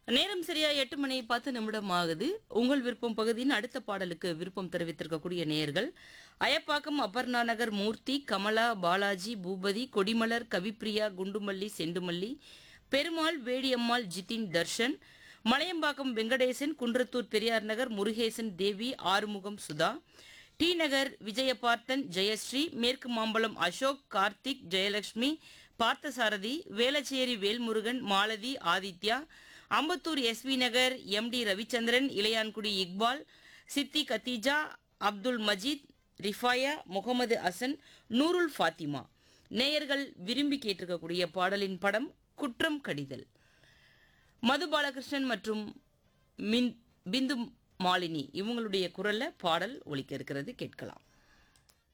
நேரம் சரியா எட்டு மணி பத்து நிமிடம் ஆகுது உங்கள் விருப்பம் பகுதியின் அடுத்த பாடலுக்கு விருப்பம் தெரிவித்திருக்கக்கூடிய நேயர்கள் அயப்பாக்கம் அபர்ணா நகர் மூர்த்தி கமலா பாலாஜி பூபதி கொடிமலர் கவிப்ரியா குண்டுமல்லி செண்டுமல்லி பெருமாள் வேடியம்மாள் ஜிதின் தர்ஷன் மலையம்பாக்கம் வெங்கடேசன் குன்றத்தூர் பெரியார் நகர் முருகேசன் தேவி ஆறுமுகம் சுதா டி நகர் விஜயபார்த்தன் ஜெயஸ்ரீ மேற்கு மாம்பலம் அசோக் கார்த்திக் ஜெயலட்சுமி பார்த்தசாரதி வேளச்சேரி வேல்முருகன் மாலதி ஆதித்யா அம்பத்தூர் எஸ்வி நகர் எம்டி ரவிச்சந்திரன் இளையான்குடி இக்பால் சித்தி கத்தீஜா அப்துல் மஜீத் ரிஃபாயா முகமது அசன் நூருல் ஃபாத்திமா நேயர்கள் விரும்பி கேட்டிருக்கக்கூடிய பாடலின் படம் குற்றம் கடிதல் மது பாலகிருஷ்ணன் மற்றும் மின் பிந்து மாலினி இவங்களுடைய குரல்ல பாடல் ஒலிக்க இருக்கிறது கேட்கலாம்